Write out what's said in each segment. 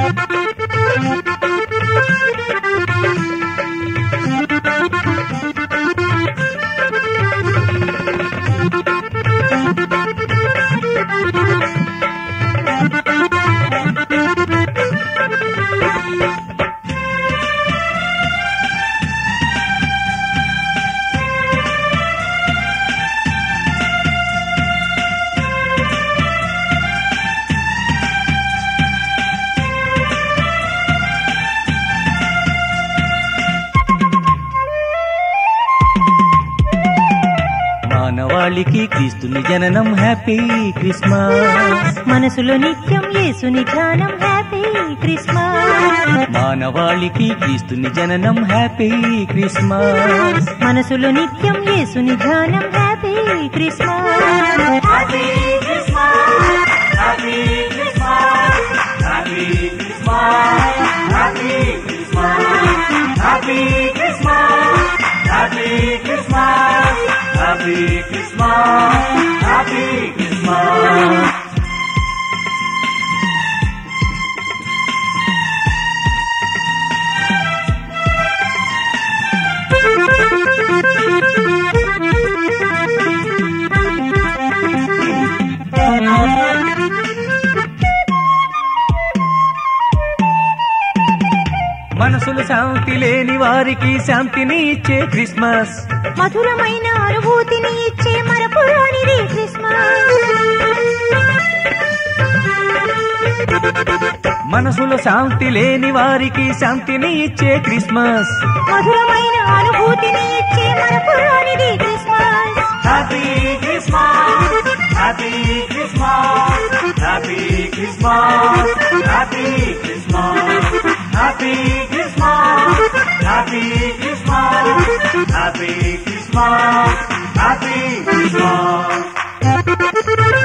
మానవాళికి క్రీస్తుని జననం హ్యాపీ క్రిస్మస్ మనసులో నిత్యం యేసుని ధ్యానం హ్యాపీ క్రిస్మస్ మానవాళికి క్రీస్తుని జననం హ్యాపీ క్రిస్మస్ మనసులో నిత్యం యేసుని ధ్యానం హ్యాపీ క్రిస్మస్ మనసులు శాంతి లేని వారికి శాంతిని ఇచ్చే క్రిస్మస్ మధురమైన అనుభూతిని ఇచ్చే మరపురానిది క్రిస్మస్ మనసులో శాంతి లేని వారికి శాంతిని ఇచ్చే క్రిస్మస్ మధురమైన అనుభూతిని ఇచ్చే మరపురానిది Christmas happy Christmas happy Christmas happy Christmas happy Christmas happy Christmas happy Christmas happy Christmas happy Christmas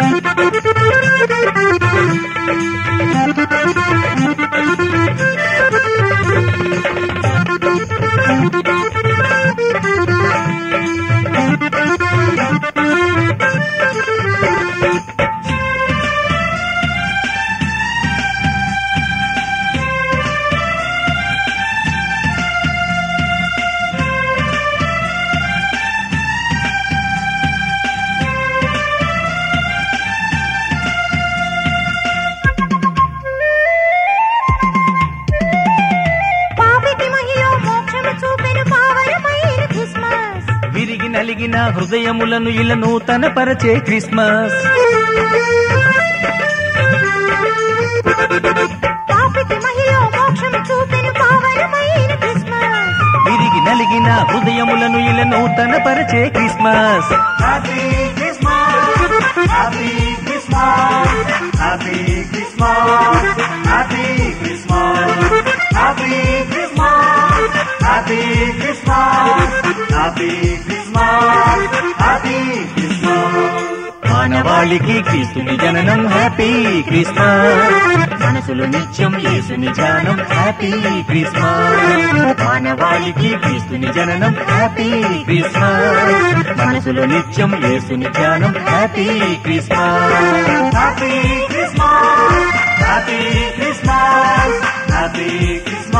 పాపికి మహిళ మోక్షము చూపెను పావనమైన క్రిస్మస్ విరిగి నలిగిన హృదయములను ఇలా నూతన పరచే క్రిస్మస్ పాపికి మహిళ మోక్షము చూపెను పావనమైన క్రిస్మస్ విరిగి నలిగిన హృదయములను ఇలా నూతన పరచే Christmas happy Christmas happy Christmas happy Christmas happy Christmas happy Christmas happy Christmas happy Christmas happy Christmas మానవాళికి క్రీస్తుని జననం హ్యాపీ క్రిస్మస్ మనసులు నిత్యం యేసుని ధ్యానం హ్యాపీ క్రిస్మస్ మానవాళికి క్రీస్తుని జననం హ్యాపీ క్రిస్మస్ మనసులు నిత్యం యేసుని ధ్యానం happy Christmas happy Christmas happy Christmas happy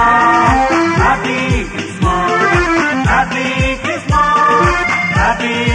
Christmas happy Christmas happy Christmas happy